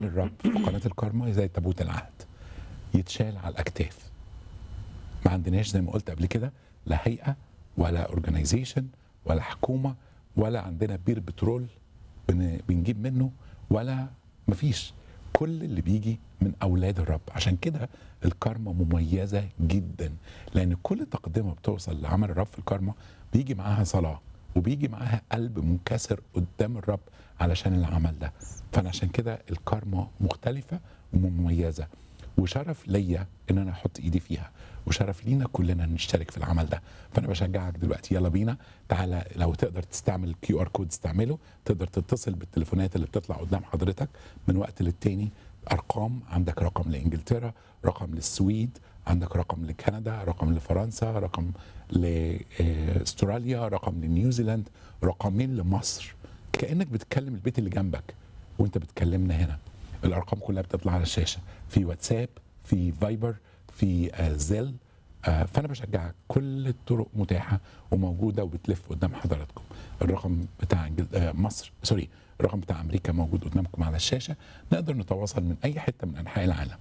الرب في قناه الكارما زي تابوت العهد يتشال على الاكتاف ما عندناش زي ما قلت قبل كده لا هيئه ولا اورجانيزيشن ولا حكومه ولا عندنا بير بترول بن- بنجيب منه ولا مفيش كل اللي بيجي من اولاد الرب عشان كده الكارما مميزه جدا لان كل تقدمه بتوصل لعمل الرب في الكارما بيجي معاها صلاه وبيجي معاها قلب منكسر قدام الرب علشان العمل ده فانا عشان كده الكارما مختلفه ومميزه وشرف ليا ان انا احط ايدي فيها وشرف لينا كلنا نشترك في العمل ده فانا بشجعك دلوقتي يلا بينا تعالى لو تقدر تستعمل الكيو ار كود استعمله تقدر تتصل بالتليفونات اللي بتطلع قدام حضرتك من وقت للتاني ارقام عندك رقم لانجلترا رقم للسويد عندك رقم لكندا رقم لفرنسا رقم لاستراليا رقم لنيوزيلاند رقمين لمصر كانك بتتكلم البيت اللي جنبك وانت بتكلمنا هنا الارقام كلها بتطلع على الشاشه في واتساب في فايبر في آه، زل آه، فانا بشجعك كل الطرق متاحه وموجوده وبتلف قدام حضراتكم الرقم بتاع إنجل- آه، مصر سوري الرقم بتاع امريكا موجود قدامكم على الشاشه نقدر نتواصل من اي حته من انحاء العالم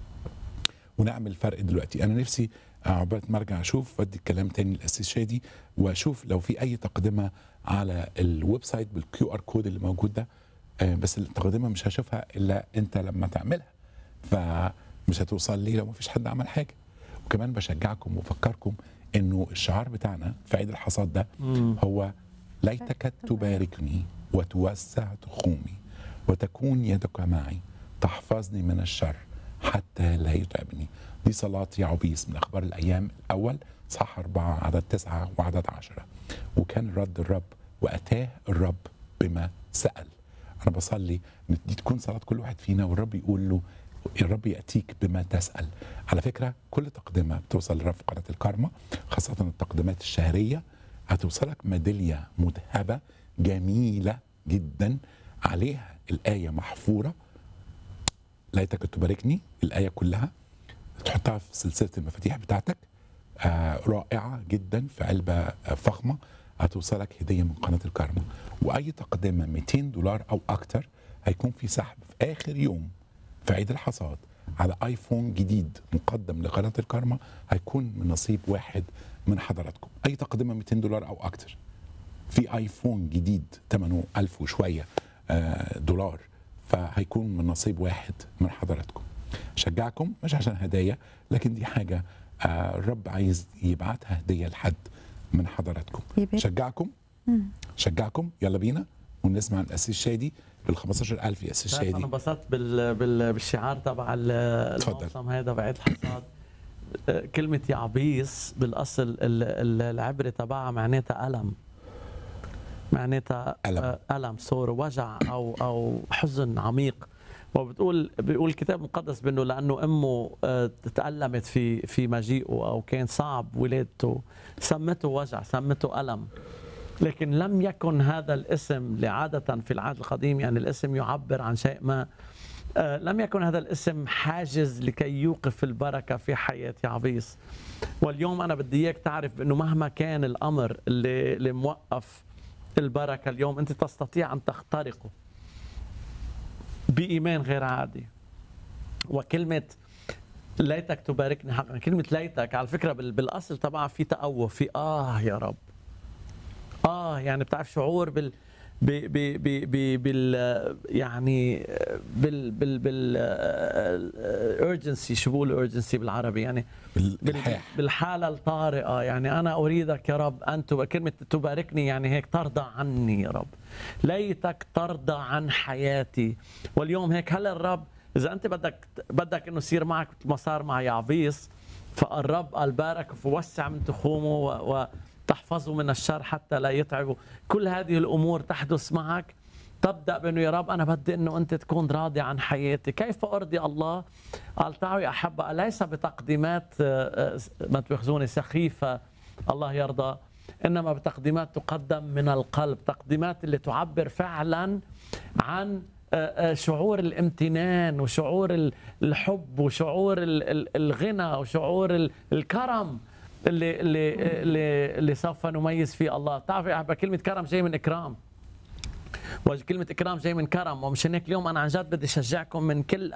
ونعمل فرق دلوقتي انا نفسي عقبال ما ارجع اشوف ودي الكلام تاني للاسيس شادي واشوف لو في اي تقدمه على الويب سايت بالكيو ار كود اللي موجود ده آه، بس التقدمه مش هشوفها الا انت لما تعملها فمش هتوصل لي لو مفيش حد عمل حاجه وكمان بشجعكم وافكركم انه الشعار بتاعنا في عيد الحصاد ده هو ليتك تباركني وتوسع تخومي وتكون يدك معي تحفظني من الشر حتى لا يتعبني دي صلاة يعوبيس من أخبار الأيام الأول صح أربعة عدد تسعة وعدد عشرة وكان رد الرب وأتاه الرب بما سأل أنا بصلي إن دي تكون صلاة كل واحد فينا والرب يقول له الرب يأتيك بما تسأل على فكرة كل تقدمة بتوصل لرب في قناة الكارما خاصة التقدمات الشهرية هتوصلك ميدالية مذهبة جميلة جدا عليها الآية محفورة ليتك تباركني الآية كلها تحطها في سلسلة المفاتيح بتاعتك آه رائعة جدا في علبة آه فخمة هتوصلك هدية من قناة الكارما وأي تقدمة 200 دولار أو أكتر هيكون في سحب في آخر يوم في عيد الحصاد على ايفون جديد مقدم لقناه الكارما هيكون من نصيب واحد من حضراتكم اي تقدمه 200 دولار او اكتر في ايفون جديد ثمنه 1000 وشويه آه، دولار فهيكون من نصيب واحد من حضراتكم شجعكم مش عشان هدايا لكن دي حاجه آه، الرب عايز يبعتها هديه لحد من حضراتكم يبارك. شجعكم شجعكم يلا بينا ونسمع الاسيس شادي بال 15000 يا اسيس تعرف انا شادي انبسطت بال... بال... بالشعار تبع ال- اتفضل. الموسم هذا بعيد الحصاد آه، كلمة يعبيس بالأصل ال- ال- العبرة تبعها معناتها ألم معناتها ألم. آه، ألم سور وجع أو أو حزن عميق وبتقول بيقول الكتاب المقدس بأنه لأنه أمه آه، تألمت في في مجيئه أو كان صعب ولادته سمته وجع سمته ألم لكن لم يكن هذا الاسم لعادة في العهد القديم يعني الاسم يعبر عن شيء ما آه، لم يكن هذا الاسم حاجز لكي يوقف البركة في حياة يعبيس واليوم أنا بدي إياك تعرف أنه مهما كان الأمر اللي, اللي موقف البركة اليوم أنت تستطيع أن تخترقه بإيمان غير عادي وكلمة ليتك تباركني حقا كلمة ليتك على فكرة بال- بالأصل تبعها في تأوه في آه يا رب اه يعني بتعرف شعور بال ب ب ب ب بال يعني بال بال بال urgency شو بقول urgency بالعربي يعني بال- بالإلحاح بالحالة الطارئة يعني أنا أريدك يا رب أن تب- كلمة تباركني يعني هيك ترضى عني يا رب ليتك ترضى عن حياتي واليوم هيك هل الرب إذا أنت بدك بدك إنه يصير معك مثل ما صار مع يعبيس فالرب قال بارك ووسع من تخومه و- وتحفظه من الشر حتى لا يتعبه كل هذه الأمور تحدث معك تبدا بانه يا رب انا بدي انه انت تكون راضي عن حياتي، كيف ارضي الله؟ قال تعالوا يا احبه ليس بتقديمات آه، آه، ما تاخذوني سخيفه الله يرضى انما بتقديمات تقدم من القلب، تقديمات اللي تعبر فعلا عن آه، آه، شعور الامتنان وشعور ال- الحب وشعور ال- ال- الغنى وشعور ال- الكرم اللي اللي اللي, اللي سوف نميز فيه الله، تعرف يا احبه كلمه كرم جاي من اكرام وكلمه اكرام جاي من كرم ومشان هيك اليوم انا عن جد بدي اشجعكم من كل